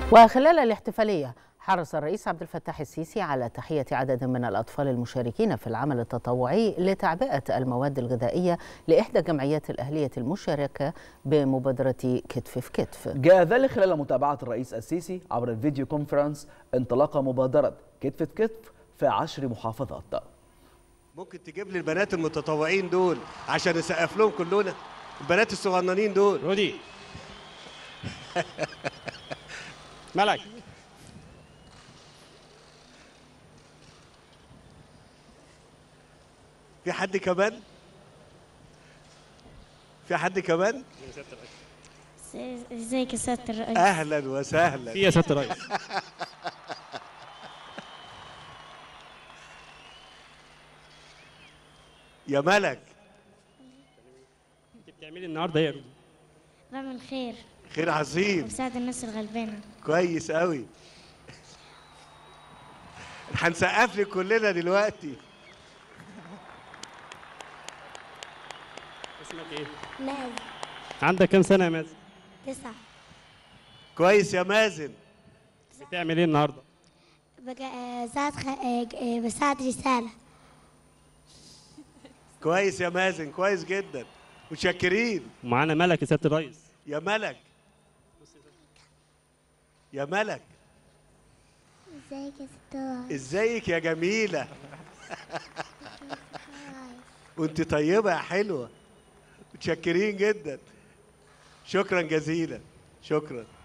وخلال الاحتفالية حرص الرئيس عبد الفتاح السيسي على تحية عدد من الأطفال المشاركين في العمل التطوعي لتعبئة المواد الغذائية لإحدى الجمعيات الأهلية المشاركة بمبادرة كتف في كتف جاء ذلك خلال متابعة الرئيس السيسي عبر الفيديو كونفرنس انطلاق مبادرة كتف في كتف في عشر محافظات ممكن تجيب لي البنات المتطوعين دول عشان نسقف لهم كلنا البنات الصغننين دول رودي ملك في حد كمان في حد كمان ازيك يا سيادة الرئيس اهلا وسهلا في يا سياده الرئيس يا ملك انت بتعملي النهارده ايه يا رودي بعمل خير خير عظيم وبساعد الناس الغلبانة كويس قوي هنسقف لك كلنا دلوقتي اسمك ايه مازن عندك كام سنه يا مازن تسعة كويس يا مازن بتعمل ايه النهارده بقى ساعد خ... بساعد رسالة كويس يا مازن كويس جدا متشكرين ومعانا ملك يا سياده الرئيس يا ملك يا ملك ازيك يا ستار ازيك يا جميلة وانت طيبة يا حلوة متشكرين جدا شكرا جزيلا شكرا